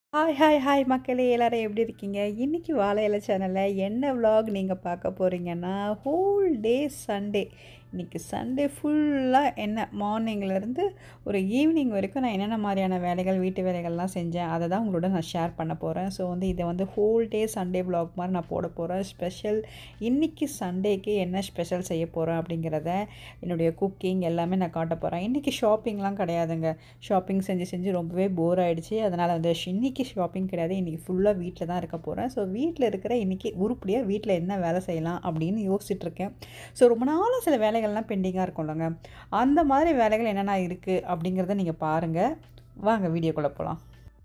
Hi hi hi மக்களே எல்லாரும் எப்படி இருக்கீங்க இன்றைக்கி வாழை இலை சேனலில் என்ன vlog நீங்கள் பார்க்க போகிறீங்கன்னா ஹோல் டே சண்டே இன்றைக்கி சண்டே ஃபுல்லாக என்ன மார்னிங்லேருந்து ஒரு ஈவினிங் வரைக்கும் நான் என்னென்ன மாதிரியான வேலைகள் வீட்டு வேலைகள்லாம் செஞ்சேன் அதை தான் உங்களோட நான் ஷேர் பண்ண போகிறேன் ஸோ வந்து இதை வந்து ஹோல் டே சண்டே vlog மாதிரி நான் போட போகிறேன் ஸ்பெஷல் இன்றைக்கி சண்டேக்கு என்ன ஸ்பெஷல் செய்ய போகிறேன் அப்படிங்கிறத என்னுடைய குக்கிங் எல்லாமே நான் காட்ட போகிறேன் இன்றைக்கி ஷாப்பிங்லாம் கிடையாதுங்க ஷாப்பிங் செஞ்சு செஞ்சு ரொம்பவே போர் ஆகிடுச்சு அதனால் வந்து இன்றைக்கி ஷாப்பிங் கிடையாது இன்றைக்கி ஃபுல்லாக வீட்டில் தான் இருக்க போகிறேன் ஸோ வீட்டில் இருக்கிற இன்றைக்கி உருப்படியாக வீட்டில் என்ன வேலை செய்யலாம் அப்படின்னு யோசிச்சுட்டு இருக்கேன் ஸோ ரொம்ப நாளாக சில வேலைகள்லாம் பெண்டிங்காக இருக்கும்லங்க அந்த மாதிரி வேலைகள் என்னென்ன இருக்குது அப்படிங்கிறத நீங்கள் பாருங்கள் வாங்க வீடியோக்குள்ளே போகலாம்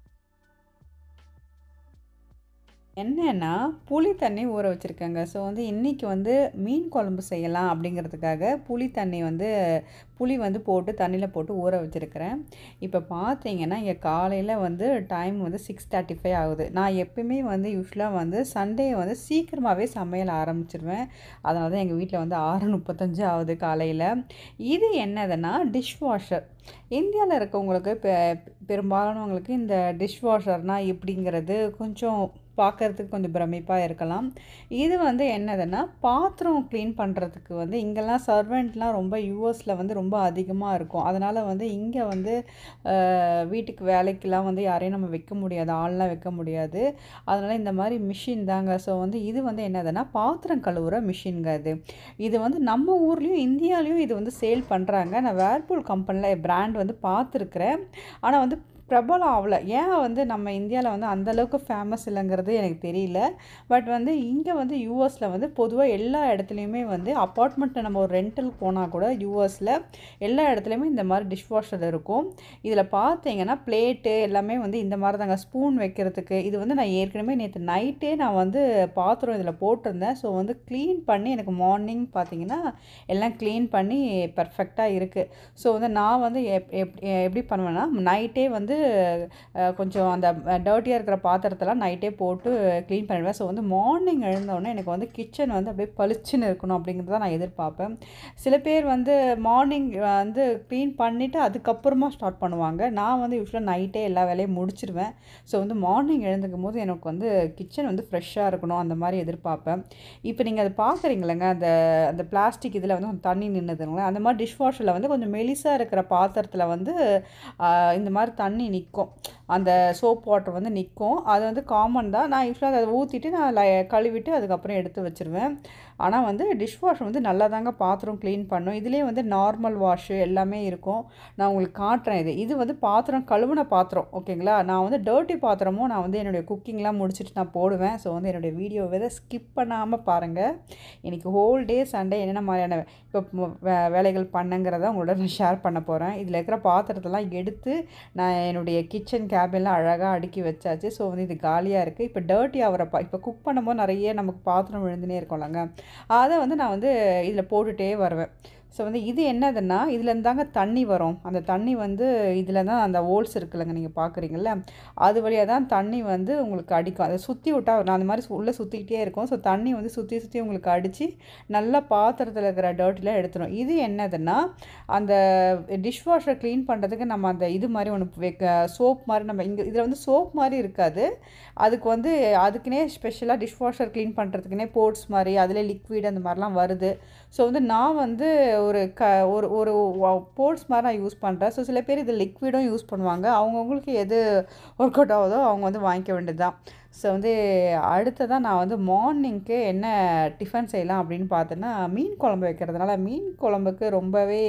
என்னன்னா புளி தண்ணி ஊற வச்சுருக்கேங்க ஸோ வந்து இன்றைக்கி வந்து மீன் குழம்பு செய்யலாம் அப்படிங்கிறதுக்காக புளி தண்ணி வந்து புளி வந்து போட்டு தண்ணியில் போட்டு ஊற வச்சுருக்கிறேன் இப்போ பார்த்தீங்கன்னா இங்கே காலையில் வந்து டைம் வந்து சிக்ஸ் தேர்ட்டி ஃபைவ் ஆகுது நான் எப்பயுமே வந்து யூஸ்வலாக வந்து சண்டே வந்து சீக்கிரமாகவே சமையல் ஆரம்பிச்சிருவேன் அதனால தான் எங்கள் வீட்டில் வந்து ஆறு முப்பத்தஞ்சு ஆகுது காலையில் இது என்னதுன்னா டிஷ் வாஷர் இந்தியாவில் இருக்கவங்களுக்கு பெ பெரும்பாலானவங்களுக்கு இந்த டிஷ் வாஷர்னால் எப்படிங்கிறது கொஞ்சம் பார்க்குறதுக்கு கொஞ்சம் பிரமிப்பாக இருக்கலாம் இது வந்து என்னதுன்னா பாத்திரம் க்ளீன் பண்ணுறதுக்கு வந்து இங்கெல்லாம் சர்வெண்ட்லாம் ரொம்ப யூஎஸில் வந்து ரொம்ப அதிகமாக இருக்கும் அதனால் வந்து இங்கே வந்து அஹ், வீட்டுக்கு வேலைக்கெலாம் வந்து யாரையும் நம்ம வைக்க முடியாது ஆள்லாம் வைக்க முடியாது அதனால் இந்த மாதிரி மிஷின் தாங்க ஸோ வந்து இது வந்து என்னதுன்னா பாத்திரம் கழுவுற மிஷின்ங்க இது இது வந்து நம்ம ஊர்லேயும் இந்தியாலேயும் இது வந்து சேல் பண்ணுறாங்க நான் வேர்பூல் கம்பெனியில் பிராண்ட் வந்து பார்த்துருக்குறேன் ஆனால் வந்து பிரபலம் ஆகல ஏன் வந்து நம்ம இந்தியாவில் வந்து அந்த அளவுக்கு ஃபேமஸ் இல்லைங்கிறது எனக்கு தெரியல பட் வந்து இங்கே வந்து யூஎஸில் வந்து பொதுவாக எல்லா இடத்துலையுமே வந்து அப்பார்ட்மெண்ட்டில் நம்ம ஒரு ரெண்டல் போனால் கூட யூஎஸில் எல்லா இடத்துலையுமே இந்த மாதிரி டிஷ் வாஷர் இருக்கும் இதில் பார்த்தீங்கன்னா பிளேட்டு எல்லாமே வந்து இந்த மாதிரி தாங்க ஸ்பூன் வைக்கிறதுக்கு இது வந்து நான் ஏற்கனவே நேற்று நைட்டே நான் வந்து பாத்திரம் இதில் போட்டிருந்தேன் ஸோ வந்து க்ளீன் பண்ணி எனக்கு மார்னிங் பார்த்தீங்கன்னா எல்லாம் க்ளீன் பண்ணி பர்ஃபெக்டாக இருக்குது ஸோ வந்து நான் வந்து எப் எப் எப்படி பண்ணுவேன்னா நைட்டே வந்து அஹ், கொஞ்சம் அந்த டர்ட்டியாக இருக்கிற பாத்திரத்தெல்லாம் நைட்டே போட்டு க்ளீன் பண்ணிடுவேன் ஸோ வந்து மார்னிங் எழுந்தோடனே எனக்கு வந்து கிச்சன் வந்து அப்படியே பளிச்சுன்னு இருக்கணும் அப்படிங்கிறத நான் எதிர்பார்ப்பேன் சில பேர் வந்து மார்னிங் வந்து க்ளீன் பண்ணிவிட்டு அதுக்கப்புறமா ஸ்டார்ட் பண்ணுவாங்க நான் வந்து யூஸ்வலாக நைட்டே எல்லா வேலையும் முடிச்சிருவேன் ஸோ வந்து மார்னிங் எழுந்துக்கும் போது எனக்கு வந்து கிச்சன் வந்து ஃப்ரெஷ்ஷாக இருக்கணும் அந்த மாதிரி எதிர்பார்ப்பேன் இப்போ நீங்கள் அதை பார்க்குறீங்களேங்க அந்த அந்த பிளாஸ்டிக் இதில் வந்து கொஞ்சம் தண்ணி நின்றுதுங்களேன் அந்த மாதிரி டிஷ் வாஷரில் வந்து கொஞ்சம் மெலிசாக இருக்கிற பாத்திரத்தில் வந்து ஆஹ், இந்த மாதிரி தண்ணி நிற்கும் அந்த சோப் வாட்டர் வந்து நிற்கும் அது வந்து காமன் தான் நான் யூஸ்வலாக அதை ஊற்றிட்டு நான் ல- கழுவிட்டு அதுக்கப்புறம் எடுத்து வச்சுருவேன் ஆனால் வந்து டிஷ் வாஷ் வந்து நல்லா தாங்க பாத்திரம் க்ளீன் பண்ணும் இதுலேயே வந்து நார்மல் வாஷு எல்லாமே இருக்கும் நான் உங்களுக்கு காட்டுறேன் இது இது வந்து பாத்திரம் கழுவுன பாத்திரம் ஓகேங்களா நான் வந்து டர்ட்டி பாத்திரமும் நான் வந்து என்னுடைய குக்கிங்லாம் முடிச்சுட்டு நான் போடுவேன் ஸோ வந்து என்னுடைய வீடியோவை ஸ்கிப் பண்ணாமல் பாருங்கள் இன்றைக்கி ஹோல் டே சண்டே என்னென்ன மாதிரியான இப்போ ம- வே- வேலைகள் பண்ணங்கிறத உங்களோட நான் ஷேர் பண்ண போகிறேன் இதில் இருக்கிற பாத்திரத்தெல்லாம் எடுத்து நான் என்னுடைய கிச்சன் கேபின்லாம் அழகாக அடுக்கி வச்சாச்சு ஸோ வந்து இது காலியாக இருக்குது இப்போ டர்ட்டி ஆகிற பா இப்போ குக் பண்ணும்போது நிறைய நமக்கு பாத்திரம் விழுந்துனே இருக்கும்லங்க அதை வந்து நான் வந்து இதில் போட்டுகிட்டே வருவேன் ஸோ வந்து இது என்னதுன்னா இதுலேருந்து தாங்க தண்ணி வரும் அந்த தண்ணி வந்து இதில் தான் அந்த ஹோல்ஸ் இருக்குல்லங்க நீங்கள் பார்க்குறீங்கல்ல அது வழியாக தான் தண்ணி வந்து உங்களுக்கு அடிக்கும் அதை சுற்றி விட்டா நான் அந்த மாதிரி உள்ளே சுற்றிக்கிட்டே இருக்கும் ஸோ தண்ணி வந்து சுற்றி சுற்றி உங்களுக்கு அடித்து நல்லா பாத்திரத்தில் இருக்கிற டர்ட்டிலாம் எடுத்துரும் இது என்னதுன்னா அந்த டிஷ் வாஷரை க்ளீன் பண்ணுறதுக்கு நம்ம அந்த இது மாதிரி ஒன்று வைக்க சோப் மாதிரி நம்ம இங்கே இதில் வந்து சோப் மாதிரி இருக்காது அதுக்கு வந்து அதுக்குன்னே ஸ்பெஷலாக டிஷ் வாஷர் க்ளீன் பண்ணுறதுக்குனே போர்ட்ஸ் மாதிரி அதில் லிக்விட் அந்த மாதிரிலாம் வருது ஸோ வந்து நான் வந்து ஒரு க ஒரு ஒரு போர்ட்ஸ் மாதிரி நான் யூஸ் பண்ணுறேன் ஸோ சில பேர் இது லிக்விடும் யூஸ் பண்ணுவாங்க அவங்கவுங்களுக்கு எது ஒர்க் அவுட் ஆகுதோ அவங்க வந்து வாங்கிக்க வேண்டியது தான் ஸோ வந்து அடுத்ததாக நான் வந்து மார்னிங்க்கு என்ன டிஃபன் செய்யலாம் அப்படின்னு பார்த்தேன்னா மீன் குழம்பு வைக்கிறதுனால மீன் குழம்புக்கு ரொம்பவே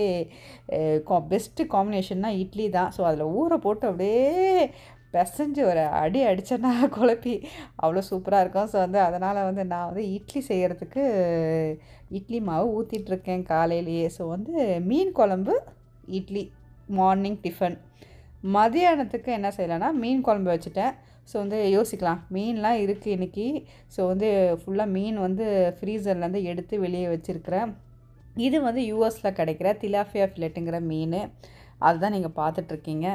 பெஸ்ட்டு காம்பினேஷன்னா இட்லி தான் ஸோ அதில் ஊற போட்டு அப்படியே பிசைஞ்சு ஒரு அடி அடிச்சேன்னா குழப்பி அவ்வளோ சூப்பராக இருக்கும் ஸோ வந்து அதனால் வந்து நான் வந்து இட்லி செய்கிறதுக்கு இட்லி மாவு ஊற்றிட்டுருக்கேன் காலையிலேயே ஸோ வந்து மீன் குழம்பு இட்லி மார்னிங் டிஃபன் மதியானத்துக்கு என்ன செய்யலாம்னா மீன் குழம்பு வச்சுட்டேன் ஸோ வந்து யோசிக்கலாம் மீன்லாம் இருக்குது இன்றைக்கி ஸோ வந்து ஃபுல்லாக மீன் வந்து ஃப்ரீசர்லேருந்து எடுத்து வெளியே வச்சுருக்கிறேன் இது வந்து யூஎஸில் கிடைக்கிற திலாஃபியா ஃபிலெட்டுங்கிற மீன் அதுதான் நீங்கள் பார்த்துட்ருக்கீங்க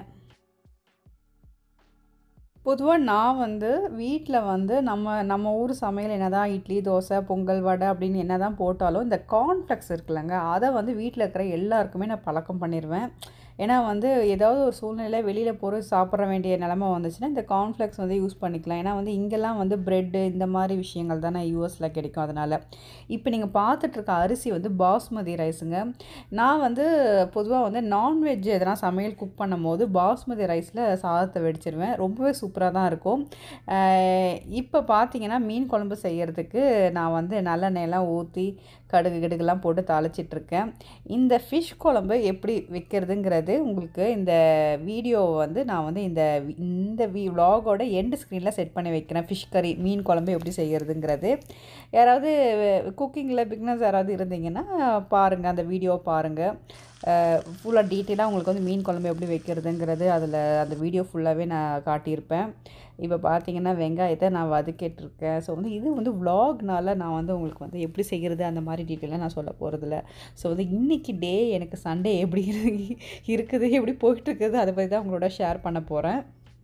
பொதுவாக நான் வந்து வீட்டில் வந்து நம்ம நம்ம ஊர் சமையல் என்னதான் இட்லி தோசை பொங்கல் வடை அப்படின்னு என்னதான் போட்டாலும் இந்த கார்ன்ஃப்ளெக்ஸ் இருக்குல்லங்க அதை வந்து வீட்டில் இருக்கிற எல்லாருக்குமே நான் பழக்கம் பண்ணிடுவேன் ஏன்னா வந்து ஏதாவது ஒரு சூழ்நிலை வெளியில் போகிற சாப்பிட வேண்டிய நிலமை வந்துச்சுன்னா இந்த கார்ன்ஃப்ளெக்ஸ் வந்து யூஸ் பண்ணிக்கலாம் ஏன்னா வந்து இங்கெல்லாம் வந்து ப்ரெட்டு இந்த மாதிரி விஷயங்கள் தானே யூஎஸில் கிடைக்கும் அதனால் இப்போ நீங்கள் பார்த்துட்ருக்க அரிசி வந்து பாஸ்மதி ரைஸுங்க நான் வந்து பொதுவாக வந்து நான்வெஜ் எதனா சமையல் குக் பண்ணும் போது பாஸ்மதி ரைஸில் சாதத்தை வெடிச்சிருவேன் ரொம்பவே சூப்பராக தான் இருக்கும் இப்போ பார்த்தீங்கன்னா மீன் குழம்பு செய்கிறதுக்கு நான் வந்து நல்லெண்ணெயெல்லாம் ஊற்றி கடுகு கிடுகுலாம் போட்டு தாளிச்சிட்ருக்கேன் இந்த ஃபிஷ் குழம்பு எப்படி வைக்கிறதுங்கிறது உங்களுக்கு இந்த வீடியோவை வந்து நான் வந்து இந்த இந்த வி விலாகோட எண்டு ஸ்க்ரீனில் செட் பண்ணி வைக்கிறேன் ஃபிஷ் கறி மீன் குழம்பு எப்படி செய்கிறதுங்கிறது யாராவது குக்கிங்கில் பிக்னஸ் யாராவது இருந்தீங்கன்னா பாருங்கள் அந்த வீடியோவை பாருங்கள் ஃபுல்லாக டீட்டெயிலாக உங்களுக்கு வந்து மீன் குழம்பு எப்படி வைக்கிறதுங்கிறது அதில் அந்த வீடியோ ஃபுல்லாகவே நான் காட்டியிருப்பேன் இப்போ பார்த்தீங்கன்னா வெங்காயத்தை நான் வதக்கிட்டுருக்கேன் ஸோ வந்து இது வந்து விலாக்னால நான் வந்து உங்களுக்கு வந்து எப்படி செய்கிறது அந்த மாதிரி டீட்டெயிலாக நான் சொல்ல போகிறதில்ல ஸோ வந்து இன்றைக்கி டே எனக்கு சண்டே எப்படி இருக்குது எப்படி போயிட்டுருக்குது அதை பற்றி தான் உங்களோட ஷேர் பண்ண போகிறேன்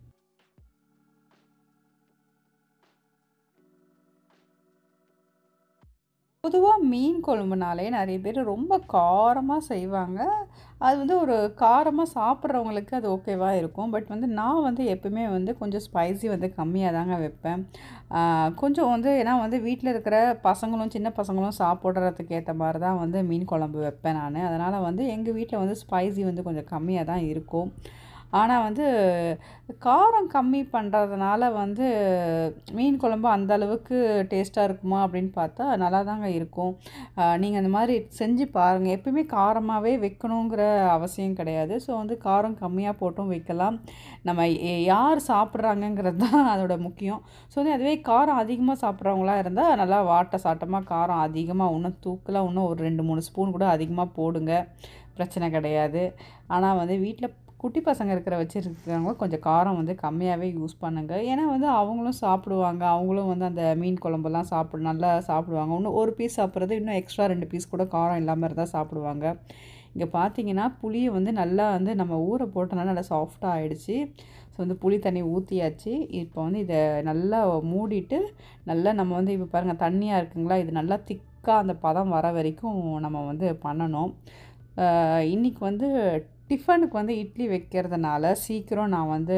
பொதுவாக மீன் குழம்புனாலே நிறைய பேர் ரொம்ப காரமாக செய்வாங்க அது வந்து ஒரு காரமாக சாப்பிட்றவங்களுக்கு அது ஓகேவாக இருக்கும் பட் வந்து நான் வந்து எப்பவுமே வந்து கொஞ்சம் ஸ்பைசி வந்து கம்மியாக தாங்க வைப்பேன் கொஞ்சம் வந்து ஏன்னா வந்து வீட்டில் இருக்கிற பசங்களும் சின்ன பசங்களும் சாப்பிட்றதுக்கு ஏற்ற மாதிரி தான் வந்து மீன் குழம்பு வைப்பேன் நான் அதனால் வந்து எங்கள் வீட்டில் வந்து ஸ்பைசி வந்து கொஞ்சம் கம்மியாக தான் இருக்கும் ஆனால் வந்து காரம் கம்மி பண்ணுறதுனால வந்து மீன் குழம்பு அந்த அளவுக்கு டேஸ்ட்டாக இருக்குமா அப்படின்னு பார்த்தா நல்லா தாங்க இருக்கும் நீங்கள் அந்த மாதிரி செஞ்சு பாருங்கள் எப்பயுமே காரமாகவே வைக்கணுங்கிற அவசியம் கிடையாது ஸோ வந்து காரம் கம்மியாக போட்டும் வைக்கலாம் நம்ம யார் சாப்பிட்றாங்கங்கிறது தான் அதோட முக்கியம் ஸோ வந்து அதுவே காரம் அதிகமாக சாப்பிட்றவங்களா இருந்தால் நல்லா வாட்ட சாட்டமாக காரம் அதிகமாக இன்னும் தூக்கலாக இன்னும் ஒரு ரெண்டு மூணு ஸ்பூன் கூட அதிகமாக போடுங்க பிரச்சனை கிடையாது ஆனால் வந்து வீட்டில் குட்டி பசங்க இருக்கிற வச்சுருக்கிறவங்க கொஞ்சம் காரம் வந்து கம்மியாகவே யூஸ் பண்ணுங்கள் ஏன்னா வந்து அவங்களும் சாப்பிடுவாங்க அவங்களும் வந்து அந்த மீன் குழம்புலாம் சாப்பிடு நல்லா சாப்பிடுவாங்க இன்னும் ஒரு பீஸ் சாப்பிட்றது இன்னும் எக்ஸ்ட்ரா ரெண்டு பீஸ் கூட காரம் இல்லாமல் இருந்தால் சாப்பிடுவாங்க இங்கே பார்த்தீங்கன்னா புளியை வந்து நல்லா வந்து நம்ம ஊற போட்டனால நல்லா சாஃப்டாக ஆகிடுச்சு ஸோ வந்து புளி தண்ணி ஊற்றியாச்சு இப்போ வந்து இதை நல்லா மூடிட்டு நல்லா நம்ம வந்து இப்போ பாருங்கள் தண்ணியாக இருக்குங்களா இது நல்லா திக்காக அந்த பதம் வர வரைக்கும் நம்ம வந்து பண்ணணும் இன்றைக்கி வந்து டிஃபனுக்கு வந்து இட்லி வைக்கிறதுனால சீக்கிரம் நான் வந்து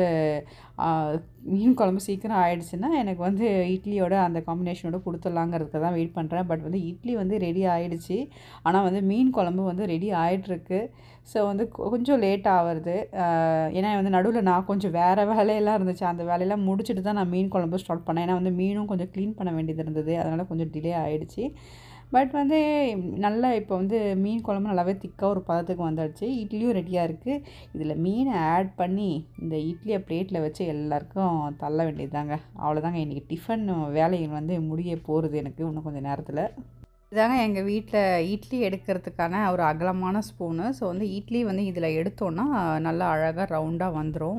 மீன் குழம்பு சீக்கிரம் ஆயிடுச்சுன்னா எனக்கு வந்து இட்லியோட அந்த காம்பினேஷனோட கொடுத்துடலாங்கிறதுக்கு தான் வெயிட் பண்ணுறேன் பட் வந்து இட்லி வந்து ரெடி ஆகிடுச்சு ஆனால் வந்து மீன் குழம்பு வந்து ரெடி ஆகிட்டுருக்கு ஸோ வந்து கொஞ்சம் லேட் ஆகுறது ஏன்னா வந்து நடுவில் நான் கொஞ்சம் வேறு வேலையெல்லாம் இருந்துச்சு அந்த வேலையெல்லாம் முடிச்சுட்டு தான் நான் மீன் குழம்பு ஸ்டார்ட் பண்ணேன் ஏன்னா வந்து மீனும் கொஞ்சம் க்ளீன் பண்ண வேண்டியது இருந்தது அதனால் கொஞ்சம் டிலே ஆகிடுச்சு பட் வந்து நல்லா இப்போ வந்து மீன் குழம்பு நல்லாவே திக்காக ஒரு பதத்துக்கு வந்துடுச்சு இட்லியும் ரெடியாக இருக்குது இதில் மீனை ஆட் பண்ணி இந்த இட்லியை பிளேட்டில் வச்சு எல்லாருக்கும் தள்ள வேண்டியதுதாங்க அவ்வளோதாங்க இன்றைக்கி டிஃபன் வேலைகள் வந்து முடிய போகிறது எனக்கு இன்னும் கொஞ்சம் நேரத்தில் இதாங்க எங்கள் வீட்டில் இட்லி எடுக்கிறதுக்கான ஒரு அகலமான ஸ்பூனு ஸோ வந்து இட்லி வந்து இதில் எடுத்தோன்னா நல்லா அழகாக ரவுண்டாக வந்துடும்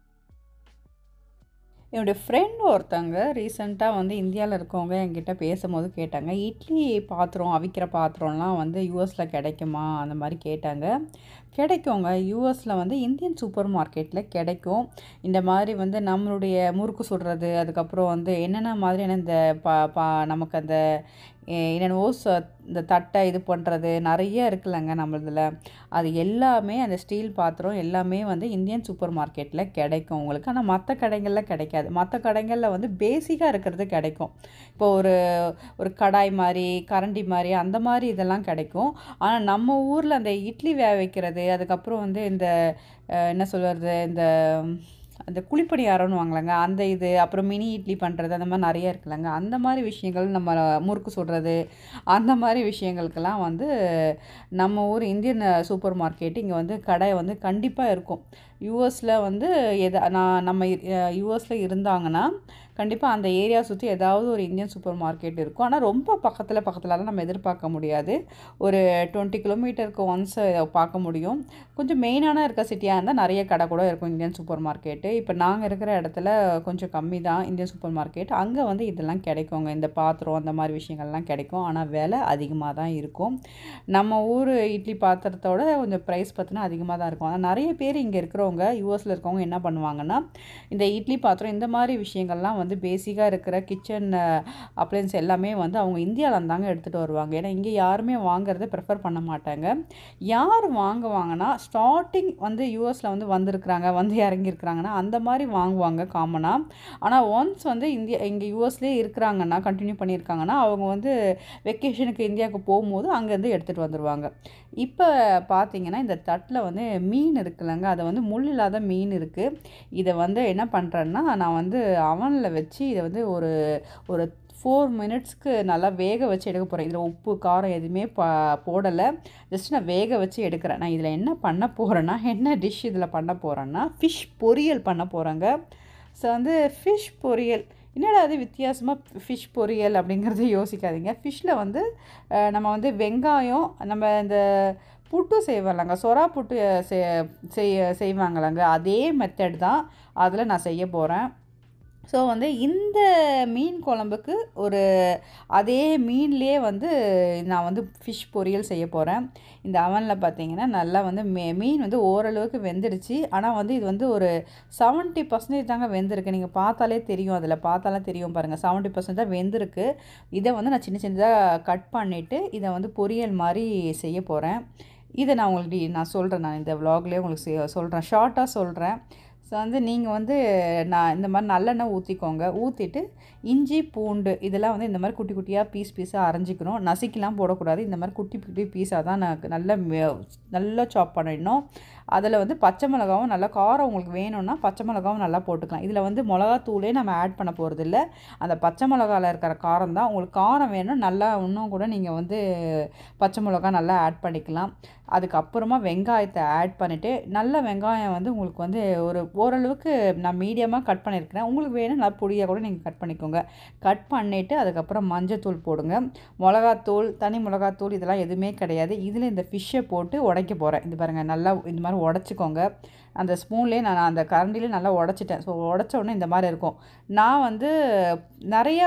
என்னுடைய ஃப்ரெண்ட் ஒருத்தங்க ரீசெண்டாக வந்து இந்தியாவில் இருக்கவங்க என்கிட்ட பேசும்போது கேட்டாங்க இட்லி பாத்திரம் அவிக்கிற பாத்திரம்லாம் வந்து யூஎஸில் கிடைக்குமா அந்த மாதிரி கேட்டாங்க கிடைக்குங்க யூஎஸில் வந்து இந்தியன் சூப்பர் மார்க்கெட்டில் கிடைக்கும் இந்த மாதிரி வந்து நம்மளுடைய முறுக்கு சுடுறது அதுக்கப்புறம் வந்து என்னென்ன மாதிரியான இந்த பா பா நமக்கு அந்த என்னென்னவோ ச இந்த தட்டை இது பண்ணுறது நிறைய இருக்குல்லங்க நம்மளதில் அது எல்லாமே அந்த ஸ்டீல் பாத்திரம் எல்லாமே வந்து இந்தியன் சூப்பர் மார்க்கெட்டில் கிடைக்கும் உங்களுக்கு ஆனால் மற்ற கடைகளில் கிடைக்காது மற்ற கடைகளில் வந்து பேசிக்காக இருக்கிறது கிடைக்கும் இப்போ ஒரு ஒரு கடாய் மாதிரி கரண்டி மாதிரி அந்த மாதிரி இதெல்லாம் கிடைக்கும் ஆனால் நம்ம ஊரில் அந்த இட்லி வேக வைக்கிறது அதுக்கப்புறம் வந்து இந்த என்ன சொல்கிறது இந்த அந்த குழிப்பணியாரம்னு வாங்கலாங்க அந்த இது அப்புறம் மினி இட்லி பண்ணுறது அந்த மாதிரி நிறைய இருக்குல்லங்க அந்த மாதிரி விஷயங்கள் நம்ம முறுக்கு சுடுறது அந்த மாதிரி விஷயங்களுக்கெல்லாம் வந்து நம்ம ஊர் இந்தியன் சூப்பர் மார்க்கெட்டு இங்கே வந்து கடை வந்து கண்டிப்பாக இருக்கும் யூஎஸில் வந்து எதா நான் நம்ம யூஎஸில் இருந்தாங்கன்னா கண்டிப்பாக அந்த ஏரியா சுற்றி ஏதாவது ஒரு இந்தியன் சூப்பர் மார்க்கெட் இருக்கும் ஆனால் ரொம்ப பக்கத்தில் பக்கத்துலலாம் நம்ம எதிர்பார்க்க முடியாது ஒரு டுவெண்ட்டி கிலோமீட்டருக்கு ஒன்ஸ் பார்க்க முடியும் கொஞ்சம் மெயினான இருக்க சிட்டியாக இருந்தால் நிறைய கடை கூட இருக்கும் இந்தியன் சூப்பர் மார்க்கெட்டு இப்போ நாங்கள் இருக்கிற இடத்துல கொஞ்சம் கம்மி தான் இந்தியன் சூப்பர் மார்க்கெட் அங்கே வந்து இதெல்லாம் கிடைக்குங்க இந்த பாத்திரம் அந்த மாதிரி விஷயங்கள்லாம் கிடைக்கும் ஆனால் விலை அதிகமாக தான் இருக்கும் நம்ம ஊர் இட்லி பாத்திரத்தோட கொஞ்சம் ப்ரைஸ் பார்த்தினா அதிகமாக தான் இருக்கும் ஆனால் நிறைய பேர் இங்கே இருக்கிறவங்க யூஎஸில் இருக்கவங்க என்ன பண்ணுவாங்கன்னா இந்த இட்லி பாத்திரம் இந்த மாதிரி விஷயங்கள்லாம் வந்து வந்து பேசிக்காக இருக்கிற கிச்சன் அப்ளைன்ஸ் எல்லாமே வந்து அவங்க இந்தியாவில் தாங்க எடுத்துகிட்டு வருவாங்க ஏன்னா இங்கே யாருமே வாங்குறத ப்ரிஃபர் பண்ண மாட்டாங்க யார் வாங்குவாங்கன்னா ஸ்டார்டிங் வந்து யூஎஸில் வந்து வந்திருக்கிறாங்க வந்து இறங்கியிருக்கிறாங்கன்னா அந்த மாதிரி வாங்குவாங்க காமனாக ஆனால் ஒன்ஸ் வந்து இந்தியா இங்கே யூஎஸ்லேயே இருக்கிறாங்கன்னா கண்டினியூ பண்ணியிருக்காங்கன்னா அவங்க வந்து வெக்கேஷனுக்கு இந்தியாவுக்கு போகும்போது அங்கேருந்து எடுத்துகிட்டு வந்துடுவாங்க இப்போ பார்த்தீங்கன்னா இந்த தட்டில் வந்து மீன் இருக்குல்லங்க அதை வந்து முள் இல்லாத மீன் இருக்குது இதை வந்து என்ன பண்ணுறேன்னா நான் வந்து அவனில் வச்சு இதை வந்து ஒரு ஒரு ஃபோர் மினிட்ஸ்க்கு நல்லா வேக வச்சு எடுக்க போகிறேன் இதில் உப்பு காரம் எதுவுமே ப போடலை ஜஸ்ட் நான் வேக வச்சு எடுக்கிறேன் நான் இதில் என்ன பண்ண போகிறேன்னா என்ன டிஷ் இதில் பண்ண போகிறேன்னா ஃபிஷ் பொரியல் பண்ண போகிறேங்க ஸோ வந்து ஃபிஷ் பொரியல் என்னடா அது வித்தியாசமாக ஃபிஷ் பொரியல் அப்படிங்கிறது யோசிக்காதீங்க ஃபிஷ்ஷில் வந்து அஹ், நம்ம வந்து வெங்காயம் நம்ம இந்த புட்டு செய்வாங்களாங்க சொரா புட்டு செய் செய்ய செய்வாங்களாங்க அதே மெத்தட் தான் அதில் நான் செய்ய போகிறேன் ஸோ வந்து இந்த மீன் குழம்புக்கு ஒரு அதே மீன்லேயே வந்து நான் வந்து ஃபிஷ் பொரியல் செய்ய போகிறேன் இந்த அவனில் பார்த்தீங்கன்னா நல்லா வந்து மே மீன் வந்து ஓரளவுக்கு வெந்துடுச்சு ஆனால் வந்து இது வந்து ஒரு செவன்ட்டி பர்சன்டேஜ் தாங்க வெந்திருக்கு நீங்கள் பார்த்தாலே தெரியும் அதில் பார்த்தாலே தெரியும் பாருங்கள் செவன்ட்டி பர்சன்ட் தான் வெந்திருக்கு இதை வந்து நான் சின்ன சின்னதாக கட் பண்ணிவிட்டு இதை வந்து பொரியல் மாதிரி செய்ய போகிறேன் இதை நான் உங்களுக்கு நான் சொல்கிறேன் நான் இந்த vlogலயே உங்களுக்கு செ- சொல்கிறேன் ஷார்ட்டாக சொல்கிறேன் ஸோ வந்து நீங்கள் வந்து நான் இந்த மாதிரி நல்லெண்ணெய் ஊற்றிக்கோங்க ஊற்றிட்டு இஞ்சி பூண்டு இதெல்லாம் வந்து இந்த மாதிரி குட்டி குட்டியாக பீஸ் பீஸாக அரைஞ்சிக்கணும் நசுக்கிலாம் போடக்கூடாது இந்த மாதிரி குட்டி குட்டி பீஸாக தான் நான் நல்ல மெ- நல்லா சாப் பண்ணிடணும் அதில் வந்து பச்சை மிளகாவும் நல்லா காரம் உங்களுக்கு வேணும்னா பச்சை மிளகாவும் நல்லா போட்டுக்கலாம் இதில் வந்து மிளகாத்தூளே நம்ம ஆட் பண்ண போகிறதில்ல அந்த பச்சை மிளகாவில் இருக்கிற காரம் தான் உங்களுக்கு காரம் வேணும் நல்லா இன்னும் கூட நீங்கள் வந்து பச்சை மிளகா நல்லா ஆட் பண்ணிக்கலாம் அதுக்கப்புறமா வெங்காயத்தை ஆட் பண்ணிவிட்டு நல்ல வெங்காயம் வந்து உங்களுக்கு வந்து ஒரு ஓரளவுக்கு நான் மீடியமாக கட் பண்ணியிருக்கிறேன் உங்களுக்கு வேணும் நல்லா பொடியாக கூட நீங்கள் கட் பண்ணிக்கோங்க கட் பண்ணிவிட்டு அதுக்கப்புறம் மஞ்சத்தூள் போடுங்க மிளகாத்தூள் தனி மிளகாத்தூள் இதெல்லாம் எதுவுமே கிடையாது இதில் இந்த ஃபிஷ்ஷை போட்டு உடைக்க போகிறேன் இது பாருங்கள் நல்லா இந்த மாதிரி உடச்சிக்கோங்க அந்த ஸ்பூன்லேயே நான் அந்த கரண்டிலே நல்லா உடச்சிட்டேன் ஸோ உடச்ச உடனே இந்த மாதிரி இருக்கும் நான் வந்து நிறைய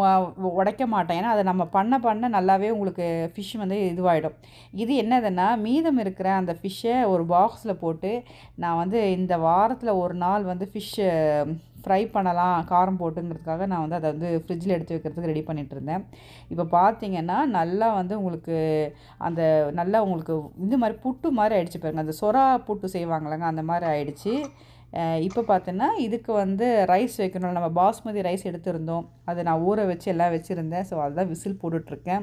உ- உடைக்க மாட்டேன் ஏன்னா அதை நம்ம பண்ண பண்ண நல்லாவே உங்களுக்கு ஃபிஷ் வந்து இதுவாகிடும் இது என்னதுன்னா மீதம் இருக்கிற அந்த ஃபிஷ்ஷை ஒரு பாக்ஸில் போட்டு நான் வந்து இந்த வாரத்தில் ஒரு நாள் வந்து ஃபிஷ்ஷு ஃப்ரை பண்ணலாம் காரம் போட்டுங்கிறதுக்காக நான் வந்து அதை வந்து ஃப்ரிட்ஜில் எடுத்து வைக்கிறதுக்கு ரெடி பண்ணிட்டு இருந்தேன் இப்போ பார்த்தீங்கன்னா நல்லா வந்து உங்களுக்கு அந்த நல்லா உங்களுக்கு இந்த மாதிரி புட்டு மாதிரி ஆயிடுச்சு பாருங்க அந்த சொரா புட்டு செய்வாங்களங்க அந்த மாதிரி ஆயிடுச்சு அஹ் இப்போ பார்த்தீங்கன்னா இதுக்கு வந்து ரைஸ் வைக்கணும் நம்ம பாஸ்மதி ரைஸ் எடுத்திருந்தோம் அதை நான் ஊற வச்சு எல்லாம் வச்சுருந்தேன் ஸோ அதுதான் விசில் போட்டுட்ருக்கேன்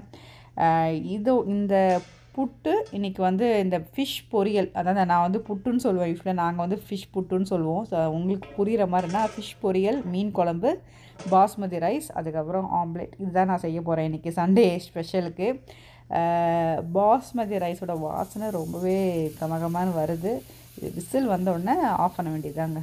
இது இந்த புட்டு இன்றைக்கி வந்து இந்த ஃபிஷ் பொரியல் அதாவது நான் வந்து புட்டுன்னு சொல்லுவேன் யூஸ்வலாக நாங்கள் வந்து ஃபிஷ் புட்டுன்னு சொல்லுவோம் ஸோ உங்களுக்கு புரிகிற மாதிரினா ஃபிஷ் பொரியல் மீன் குழம்பு பாஸ்மதி ரைஸ் அதுக்கப்புறம் ஆம்லேட் இதுதான் நான் செய்ய போகிறேன் இன்றைக்கி சண்டே ஸ்பெஷலுக்கு அஹ், பாஸ்மதி ரைஸோட வாசனை ரொம்பவே கமகமான்னு வருது இது விசில் வந்த உடனே ஆஃப் பண்ண வேண்டியதாங்க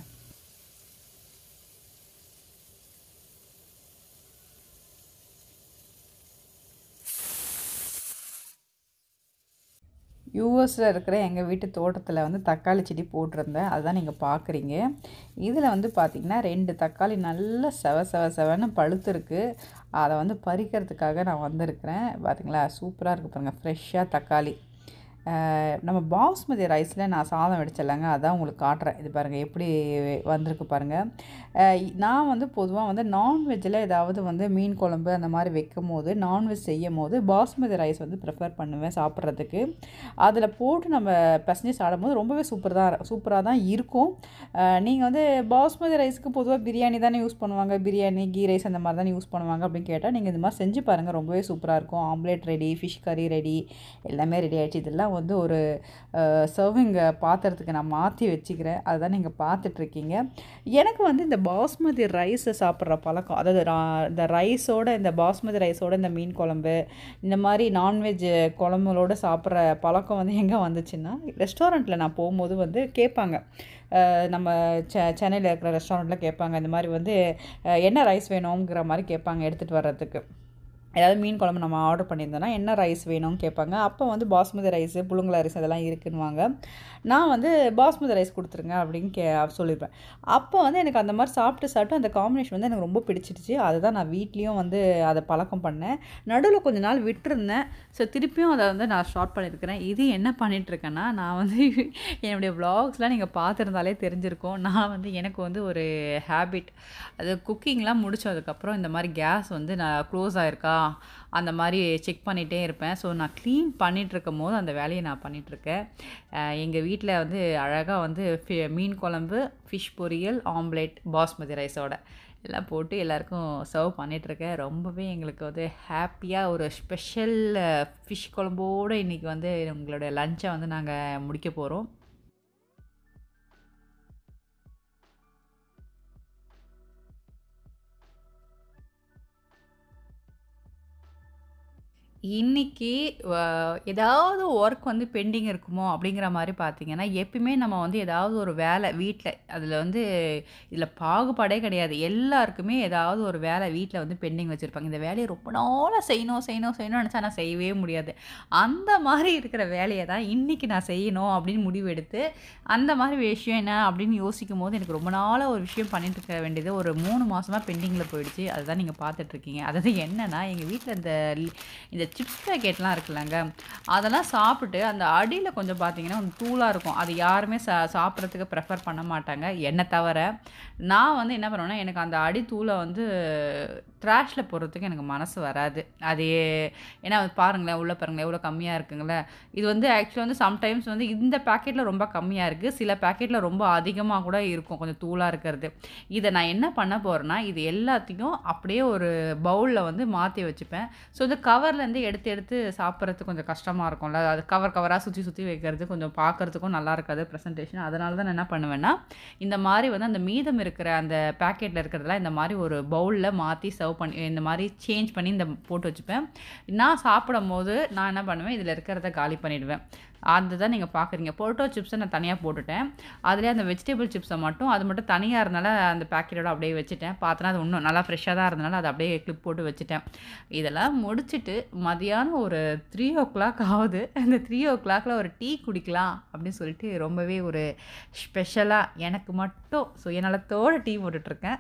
யூஎஸில் இருக்கிற எங்கள் வீட்டு தோட்டத்தில் வந்து தக்காளி செடி போட்டிருந்தேன் அதுதான் நீங்கள் பார்க்குறீங்க இதில் வந்து பார்த்திங்கன்னா ரெண்டு தக்காளி நல்லா செவ செவ செவன்னு பழுத்துருக்கு அதை வந்து பறிக்கிறதுக்காக நான் வந்திருக்கிறேன் பார்த்தீங்களா சூப்பராக இருக்குது பாருங்கள் ஃப்ரெஷ்ஷாக தக்காளி அஹ் நம்ம பாஸ்மதி ரைஸில் நான் சாதம் வடிச்சிடலாங்க அதான் உங்களுக்கு காட்டுறேன் இது பாருங்கள் எப்படி வந்திருக்கு பாருங்கள் அஹ் நான் வந்து பொதுவாக வந்து நான்வெஜ்ஜில் ஏதாவது வந்து மீன் குழம்பு அந்த மாதிரி வைக்கும் போது நான்வெஜ் செய்யும் போது பாஸ்மதி ரைஸ் வந்து ப்ரிஃபர் பண்ணுவேன் சாப்பிட்றதுக்கு அதில் போட்டு நம்ம பசஞ்சு சாப்பிடும்போது ரொம்பவே சூப்பர் தான் சூப்பராக தான் இருக்கும் நீங்கள் வந்து பாஸ்மதி ரைஸ்க்கு பொதுவாக பிரியாணி தானே யூஸ் பண்ணுவாங்க பிரியாணி கீ ரைஸ் அந்த மாதிரி தானே யூஸ் பண்ணுவாங்க அப்படின்னு கேட்டால் நீங்கள் இந்த மாதிரி செஞ்சு பாருங்கள் ரொம்பவே சூப்பராக இருக்கும் ஆம்லேட் ரெடி ஃபிஷ் கறி ரெடி எல்லாமே ரெடி ஆயிடுச்சு இதெல்லாம் வந்து ஒரு சர்விங் பாத்திரத்துக்கு நான் மாற்றி வச்சுக்கிறேன் அதுதான் நீங்கள் பார்த்துட்ருக்கீங்க எனக்கு வந்து இந்த பாஸ்மதி ரைஸை சாப்பிட்ற பழக்கம் அதாவது ரா- இந்த ரைஸோட இந்த பாஸ்மதி ரைஸோட இந்த மீன் குழம்பு இந்த மாதிரி நான்வெஜ் குழம்புகளோட சாப்பிட்ற பழக்கம் வந்து எங்கே வந்துச்சுன்னா ரெஸ்டாரண்ட்டில் நான் போகும்போது வந்து கேட்பாங்க அஹ் நம்ம செ சென்னையில் இருக்கிற ரெஸ்டாரண்ட்டில் கேட்பாங்க இந்த மாதிரி வந்து அஹ் என்ன ரைஸ் வேணுங்கிற மாதிரி கேட்பாங்க எடுத்துகிட்டு வர்றதுக்கு ஏதாவது மீன் குழம்பு நம்ம ஆர்டர் பண்ணியிருந்தோன்னா என்ன ரைஸ் வேணும்னு கேட்பாங்க அப்போ வந்து பாஸ்மதி ரைஸு புழுங்கல் அரிசி அதெல்லாம் இருக்குன்னுவாங்க நான் வந்து பாஸ்மதி ரைஸ் கொடுத்துருங்க அப்படின்னு கே சொல்லியிருப்பேன் அப்போ வந்து எனக்கு அந்த மாதிரி சாப்பிட்டு சாப்பிட்டு அந்த காம்பினேஷன் வந்து எனக்கு ரொம்ப பிடிச்சிடுச்சு அதுதான் நான் வீட்லேயும் வந்து அதை பழக்கம் பண்ணேன் நடுவில் கொஞ்ச நாள் விட்டுருந்தேன் ஸோ திருப்பியும் அதை வந்து நான் ஸ்டார்ட் பண்ணியிருக்கிறேன் இது என்ன பண்ணிகிட்ருக்கேன்னா நான் வந்து என்னுடைய வ்ளாக்ஸ்லாம் நீங்கள் பார்த்துருந்தாலே தெரிஞ்சிருக்கும் நான் வந்து எனக்கு வந்து ஒரு ஹேபிட் அது குக்கிங்லாம் முடிச்சதுக்கப்புறம் இந்த மாதிரி கேஸ் வந்து நான் க்ளோஸ் ஆயிருக்கா அந்த மாதிரி செக் பண்ணிகிட்டே இருப்பேன் ஸோ நான் க்ளீன் பண்ணிகிட்ருக்கும் போது அந்த வேலையை நான் பண்ணிகிட்ருக்கேன் எங்கள் வீட்டில் வந்து அழகாக வந்து ஃபி மீன் குழம்பு ஃபிஷ் பொரியல் ஆம்லேட் பாஸ்மதி ரைஸோட எல்லாம் போட்டு எல்லாருக்கும் சர்வ் பண்ணிகிட்ருக்கேன் ரொம்பவே எங்களுக்கு வந்து ஹாப்பியாக ஒரு ஸ்பெஷல் ஃபிஷ் குழம்போடு இன்றைக்கி வந்து உங்களோட லஞ்சை வந்து நாங்கள் முடிக்க போகிறோம் இன்னைக்கு வ ஏதாவது ஒர்க் வந்து பெண்டிங் இருக்குமோ அப்படிங்கிற மாரி பார்த்தீங்கன்னா, எப்பயுமே நம்ம வந்து ஏதாவது ஒரு வேலை வீட்ல அதில வந்து இதில பாகுபாடே கிடையாது. எல்லாருக்குமே ஏதாவது ஒரு வேலை வீட்ல வந்து பெண்டிங் வச்சிருப்பாங்க. இந்த வேலைய ரொம்ப நாளா செய்யணும், செய்யணும், செய்யணும்னு நெனச்சா ஆனா செய்யவே முடியாது. அந்த மாரி இருக்கிற வேலைய தான் இன்னைக்கு நான் செய்யணும் அப்படின்னு முடிவு எடுத்து, அந்த மாரி விஷயம் என்ன அப்படின்னு யோசிக்கும்போது, எனக்கு ரொம்ப நாளா ஒரு விஷயம் பண்ணிட்டு இருக்க வேண்டியது ஒரு 3 மாசமா பெண்டிங்கில போயிடுச்சு. அதுதான் நீங்க பார்த்துட்டுருக்கீங்க. அதாவது என்னன்னா, எங்க வீட்ல இந்த லி இந்த சிப்ஸ் பேக்கெட்லாம் இருக்குல்லங்க, அதெல்லாம் சாப்பிட்டு அந்த அடியில கொஞ்சம் பார்த்தீங்கன்னா, கொஞ்சம் தூளா இருக்கும். அது யாருமே சா சாப்பிடுறதுக்கு ப்ரிஃபர் பண்ண மாட்டாங்க. என்ன தவிர. நான் வந்து என்ன பண்ணுவேன்னா, எனக்கு அந்த அடி தூள வந்து ட்ராஷ்ல போடுறதுக்கு எனக்கு மனசு வராது. அது ஏன்னா பாருங்களேன், உள்ள பாருங்களேன் எவ்வளோ கம்மியா இருக்குங்கள. இது வந்து ஆக்சுவலா வந்து சம்டைம்ஸ் வந்து இந்த பாக்கெட்ல ரொம்ப கம்மியா இருக்கு. சில பாக்கெட்ல ரொம்ப அதிகமா கூட இருக்கும். கொஞ்சம் தூளா இருக்கிறது. இத நான் என்ன பண்ண போறேன்னா, இது எல்லாத்தையும் அப்படியே ஒரு பவுல்ல வந்து மாத்தி வச்சுப்பேன். ஸோ இந்த கவர்லேருந்து எடுத்து எடுத்து சாப்பிடுறதுக்கு கொஞ்சம் கஷ்டமா இருக்கும்ல. அது கவர் கவரா சுத்தி சுத்தி வைக்கிறது கொஞ்சம் பார்க்கறதுக்கும் நல்லா இருக்காது பிரசன்டேஷன். அதனால தான் நான் என்ன பண்ணுவேன்னா, இந்த மாரி வந்து அந்த மீதம் இருக்கிற அந்த பாக்கெட்ல இருக்கிறதெல்லாம் இந்த மாரி ஒரு பவுல்ல மாத்தி சர்வ் பண்ணி இந்த மாரி சேஞ்ச் பண்ணி இந்த போட்டு வச்சுப்பேன். நான் சாப்பிடும்போது நான் என்ன பண்ணுவேன், இதில இருக்கிறத காலி பண்ணிடுவேன். அதுதான் நீங்க பார்க்குறீங்க. பொட்டேட்டோ சிப்ஸ நான் தனியா போட்டுட்டேன். அதிலயே அந்த வெஜிடபிள் சிப்ஸ மட்டும் அது மட்டும் தனியா இருந்தனால அந்த பாக்கெட்டோட அப்படியே வச்சுட்டேன். பார்த்தேன்னா அது இன்னும் நல்லா ஃப்ரெஷ்ஷா தான் இருந்தனால அத அப்படியே கிளிப் போட்டு வச்சுட்டேன். இதெல்லாம் முடிச்சுட்டு மதியானம் ஒரு 3:00 ஆகுது. அந்த 3:00ல ஒரு டீ குடிக்கலாம் அப்படின்னு சொல்லிட்டு ரொம்பவே ஒரு ஸ்பெஷலா எனக்கு மட்டும் சுயநலத்தோட டீ போட்டுட்ருக்கேன்.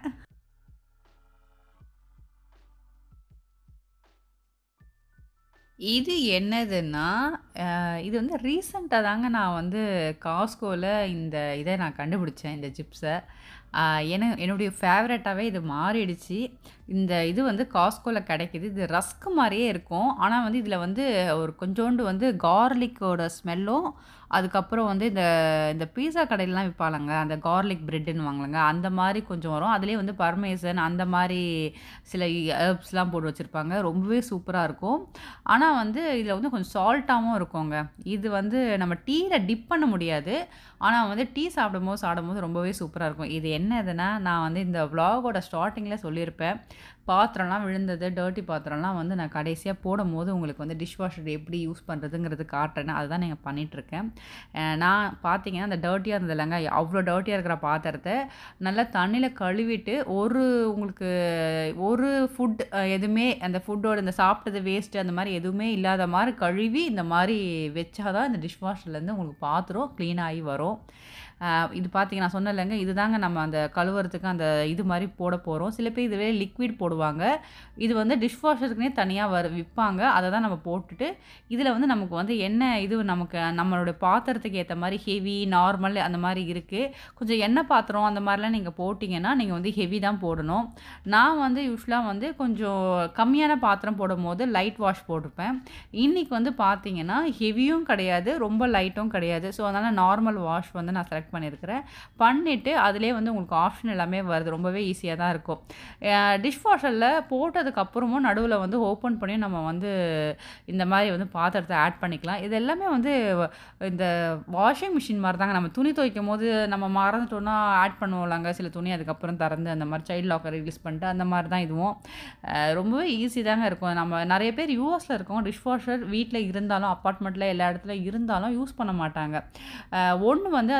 இது என்னதுன்னா, அ இது வந்து ரீசென்ட்டா தாங்க நான் வந்து காஸ்ட்கோல இந்த இத நான் கண்டுபிடிச்சேன். இந்த சிப்ஸ. அ என என்னுடைய ஃபேவரட்டாவே இது மாறிடுச்சு. இந்த இது வந்து காஸ்ட்கோல கிடைக்குது. இது ரஸ்க் மாரியே இருக்கும். ஆனா வந்து இதில வந்து ஒரு கொஞ்சோண்டு வந்து கார்லிக்கோட ஸ்மெல்லும், அதுக்கப்புறம் வந்து இந்த இந்த பீஸா கடையிலலாம் விப்பாலங்க. அந்த கார்லிக் பிரெட்டுன்னுவாங்கல்லங்க. அந்த மாரி கொஞ்சம் வரும். அதிலேயே வந்து பர்மேசன் அந்த மாரி சில ஹெர்ப்ஸ்லாம் போட்டு வச்சிருப்பாங்க. ரொம்பவே சூப்பரா இருக்கும். ஆனா வந்து இதில வந்து கொஞ்சம் சால்ட்டாவும் இருக்குங்க. இது வந்து நம்ம டீல டிப் பண்ண முடியாது. ஆனா வந்து டீ சாப்பிடும்போது சாப்பிடும்போது ரொம்பவே சூப்பரா இருக்கும். இது என்னதுன்னா, நான் வந்து இந்த விளாகோட ஸ்டார்ட்டிங்ல சொல்லியிருப்பேன். பாத்திரம்லாம் விழுந்தது, டர்ட்டி பாத்திரம்லாம் வந்து நான் கடைசியா போடும்போது உங்களுக்கு வந்து டிஷ் வாஷர் எப்படி யூஸ் பண்ணுறதுங்கிறது காட்டுறேன்னு அதுதான் நான் பண்ணிட்டுருக்கேன். அ நான் பார்த்தீங்கன்னா, அந்த டர்ட்டியா இருந்ததுல்லங்க, அவ்வளோ டர்ட்டியா இருக்கிற பாத்திரத்த நல்லா தண்ணீல கழுவிட்டு, ஒரு உங்களுக்கு ஒரு ஃபுட் எதுவுமே அந்த ஃபுட்டோட இந்த சாப்பிட்டது வேஸ்ட்டு அந்த மாரி எதுவுமே இல்லாத மாரி கழுவி, இந்த மாரி வச்சா தான் இந்த டிஷ் வாஷர்லேருந்து உங்களுக்கு பாத்திரம் கிளீன் ஆகி வரும். அ இது பார்த்தீங்க நான் சொன்னேன்லங்க, இதுதாங்க நம்ம அந்த கழுவுறதுக்கு அந்த இது மாரி போட போறோம். சில பேர் இதுவே லிக்விட் போடுவாங்க. இது வந்து டிஷ் வாஷருக்குன்னே தனியா வரு விப்பாங்க. அத தான் நம்ம போட்டுட்டு, இதில வந்து நமக்கு வந்து என்ன இது நமக்கு நம்மளோட பாத்திரத்துக்கு ஏத்த மாரி ஹெவி, நார்மல் அந்த மாரி இருக்கு. கொஞ்சம் எண்ணெய் பாத்திரம் அந்த மாரிலாம் நீங்க போட்டீங்கன்னா, நீங்க வந்து ஹெவி தான் போடணும். நான் வந்து யூசுவலா வந்து கொஞ்சம் கம்மியான பாத்திரம் போடும்போது லைட் வாஷ் போட்டுப்பேன். இன்னைக்கு வந்து பார்த்தீங்கன்னா, ஹெவியும் கிடையாது, ரொம்ப லைட்டும் கிடையாது. ஸோ அதனால நார்மல் வாஷ் வந்து நான் செலக்ட் பண்ணியிருக்கிறேன். பண்ணிட்டு அதிலேயே வந்து உங்களுக்கு ஆப்ஷன் எல்லாமே வருது. ரொம்பவே ஈஸியா தான் இருக்கும். அ டிஷ் வாஷர்ல போட்டதுக்கப்புறமும் நடுவுல வந்து ஓப்பன் பண்ணி நம்ம வந்து இந்த மாரி வந்து பாத்திரத்த ஆட் பண்ணிக்கலாம். இது எல்லாமே வந்து இந்த வாஷிங் மிஷின் மாரி தாங்க. நம்ம துணி துவைக்கும்போது நம்ம மறந்துட்டோம்னா ஆட் பண்ணுவோம்லங்க சில துணி அதுக்கப்புறம் திறந்து அந்த மாரி சைல்ட் லாக்கர் ரிலீஸ் பண்ணிட்டு அந்த மாரி தான் இதுவும். அ ரொம்பவே ஈஸி தாங்க இருக்கும். நம்ம நெறைய பேர் யுஎஸ்ல இருக்கோம். டிஷ் வாஷர் வீட்ல இருந்தாலும், அப்பார்ட்மெண்ட்ல எல்லா இடத்துலயும் இருந்தாலும் யூஸ் பண்ண மாட்டாங்க. அ ஒண்ணு வந்து அது நல்ல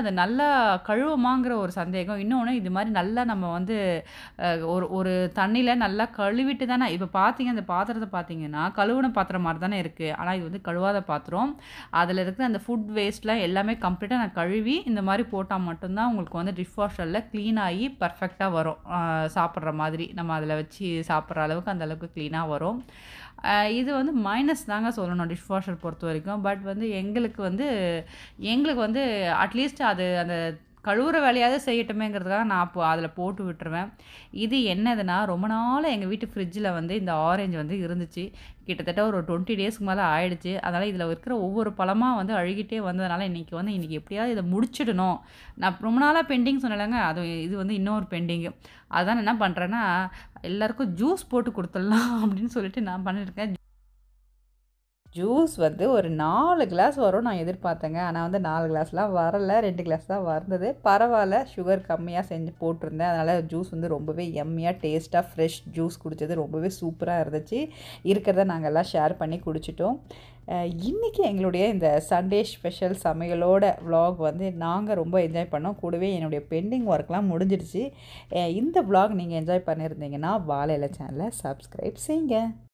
நல்லா கழுவுமாங்கிற ஒரு சந்தேகம். இன்னொன்னு இது மாரி நல்லா நம்ம வந்து அ ஒரு ஒரு தண்ணீல நல்லா கழுவிட்டு தானே இப்ப பார்த்தீங்க அந்த பாத்திரத்த பார்த்தீங்கன்னா, கழுவுன பாத்திரம் மாரி தானே இருக்கு. ஆனா இது வந்து கழுவாத பாத்திரம். அதில இருக்கிற அந்த ஃபுட் வேஸ்ட்லாம் எல்லாமே கம்ப்ளீட்டா நான் கழுவி இந்த மாரி போட்டா மட்டும் தான் உங்களுக்கு வந்து டிஷ் வாஷர்ல கிளீன் ஆகி பெர்ஃபெக்ட்டா வரும். அ சாப்பிடுற மாதிரி. நம்ம அதில வச்சு சாப்பிடுற அளவுக்கு அந்த அளவுக்கு கிளீனா வரும். அ இது வந்து மைனஸ் தாங்க சொல்லணும் டிஷ் வாஷர் பொறுத்தவரைக்கும். பட் வந்து எங்களுக்கு வந்து எங்களுக்கு வந்து அட்லீஸ்ட் அது அந்த கழுவுற வேலையாவது செய்யட்டுமேங்கிறதுக்காக நான் அப்போ அதில போட்டு விட்டுருவேன். இது என்னதுன்னா, ரொம்ப நாளா எங்க வீட்டு ஃப்ரிட்ஜில வந்து இந்த ஆரஞ்சு வந்து இருந்துச்சு. கிட்டத்தட்ட ஒரு 20 டேஸ்க்கு மேல ஆயிடுச்சு. அதனால இதில இருக்கிற ஒவ்வொரு பழமா வந்து அழுகிட்டே வந்ததுனால, இன்னைக்கு வந்து இன்னைக்கு எப்படியாவது இத முடிச்சிடணும். நான் ரொம்ப நாளா பெண்டிங் சொன்னேன்லங்க, அது இது வந்து இன்னொரு பெண்டிங்கு. அதான் நான் என்ன பண்றேன்னா, எல்லாருக்கும் ஜூஸ் போட்டு குடுத்துடலாம் அப்படின்னு சொல்லிட்டு நான் பண்ணியிருக்கேன். ஜூஸ் வந்து ஒரு 4 கிளாஸ் வரும் நான் எதிர்பார்த்தேங்க. ஆனா வந்து 4 கிளாஸ்லாம் வரல. 2 கிளாஸ் தான் வந்தது. பரவால்ல. சுகர் கம்மியா செஞ்சு போட்டிருந்தேன். அதனால ஜூஸ் வந்து ரொம்பவே யம்மியா, டேஸ்ட்டா ஃப்ரெஷ் ஜூஸ் குடிச்சது ரொம்பவே சூப்பரா இருந்துச்சு. இருக்கிறத நாங்க எல்லாம் ஷேர் பண்ணி குடிச்சிட்டோம். அ இன்னைக்கு எங்களுடைய இந்த சண்டே ஸ்பெஷல் சமையலோட விளாக் வந்து நாங்க ரொம்ப என்ஜாய் பண்ணோம். கூடவே என்னுடைய பெண்டிங் ஒர்க்லாம் முடிஞ்சிடுச்சு. அ இந்த விளாக் நீங்க என்ஜாய் பண்ணியிருந்தீங்கன்னா, வாழை இலை சேனல சப்ஸ்கிரைப் செய்யுங்க.